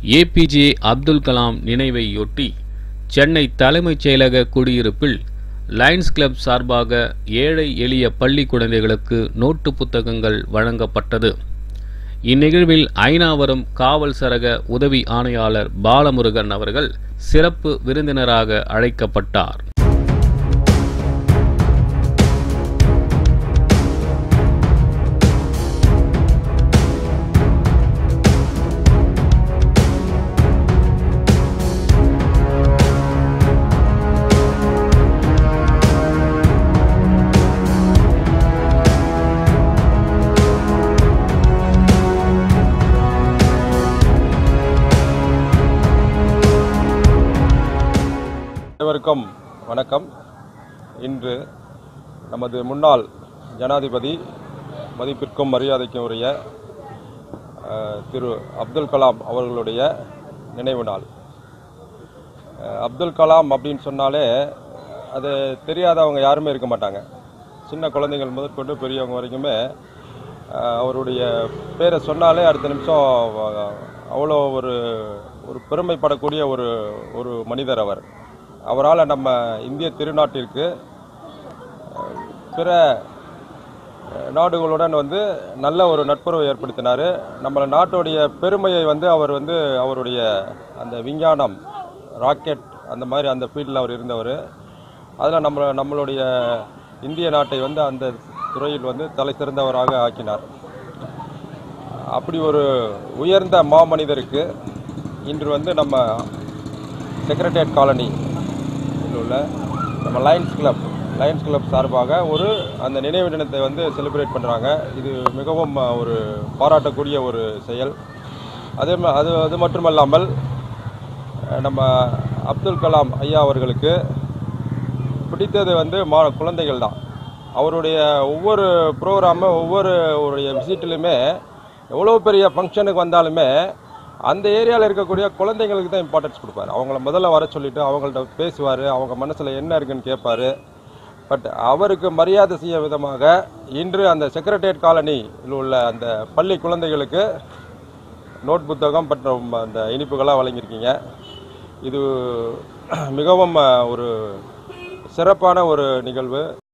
APJ Abdul Kalam நினைவையொட்டி சென்னை தலைமைச் செயலக குடியிருப்பில் லயன்ஸ் கிளப் சார்பாக ஏழை எளிய பள்ளி குழந்தைகளுக்கு நோட்டு புத்தகங்கள் வழங்கப்பட்டது இந்நிகழ்வில் ஐநாவரம் காவல் சரக உதவி ஆணையாளர் பாலமுருகன் அவர்கள் சிறப்பு விருந்தினராக அழைக்கப்பட்டார் அனைவருக்கும் வணக்கம் இன்று நமது முன்னாள் ஜனாதிபதி மதிப்பிற்கும் மரியாதைக்கும் உரிய அஹ், திரு அப்துல் கலாம் அவர்களுடைய நினைவு நாள் அஹ், அப்துல் கலாம் அப்படின்னு சொன்னாலே அது தெரியாதவங்க யாருமே இருக்க மாட்டாங்க சின்ன குழந்தைகள் முதற்கொண்டு பெரியவங்க வரைக்குமே அஹ், அவருடைய பேரை சொன்னாலே அடுத்த நிமிஷம் அஹ், அவ்வளோ ஒரு ஒரு பெருமைப்படக்கூடிய ஒரு ஒரு மனிதர் அவர் அவரால் நம்ம இந்திய திருநாட்டிற்கு அஹ், பிற அஹ், நாடுகளுடன் வந்து நல்ல ஒரு நட்புறவை ஏற்படுத்தினார் நம்ம நாட்டுடைய பெருமையை வந்து அவர் வந்து அவருடைய அந்த விஞ்ஞானம் ராக்கெட் அந்த மாதிரி அந்த ஃபீல்டில் அவர் இருந்தவர் அதில் நம்ம நம்மளுடைய இந்திய நாட்டை வந்து அந்த துறையில் வந்து தலை சிறந்தவராக ஆக்கினார் அப்படி ஒரு உயர்ந்த மாமனிதருக்கு இன்று வந்து நம்ம செக்ரட்டேரியட் காலனி உள்ள நம்ம லயன்ஸ் கிளப் லயன்ஸ் கிளப் சார்பாக ஒரு அந்த நினைவு தினத்தை வந்து செலிப்ரேட் பண்ணுறாங்க இது மிகவும் அஹ், ஒரு பாராட்டக்கூடிய ஒரு செயல் அதே ம- அது அது மட்டுமல்லாமல் அஹ், நம்ம அப்துல் கலாம் ஐயா அவர்களுக்கு பிடித்தது வந்து மா குழந்தைகள் தான் அவருடைய ஒவ்வொரு ப்ரோக்ராமு ஒவ்வொரு அவருடைய விசிட்லையுமே எவ்வளோ பெரிய ஃபங்க்ஷனுக்கு வந்தாலுமே அந்த ஏரியாவில் இருக்கக்கூடிய குழந்தைங்களுக்கு தான் இம்பார்ட்டன்ஸ் கொடுப்பாரு அவங்கள முதல்ல வர சொல்லிட்டு அவங்கள்ட்ட பேசுவார் அவங்க மனசில் என்ன இருக்குன்னு கேட்பாரு பட் அவருக்கு மரியாதை செய்ய விதமாக இன்று அந்த செக்ரட்டேரியட் காலனியில் உள்ள அந்த பள்ளி குழந்தைகளுக்கு நோட் புத்தகம் மற்றும் அந்த இனிப்புகளாக வழங்கியிருக்கீங்க இது மிகவும் அஹ், ஒரு சிறப்பான ஒரு நிகழ்வு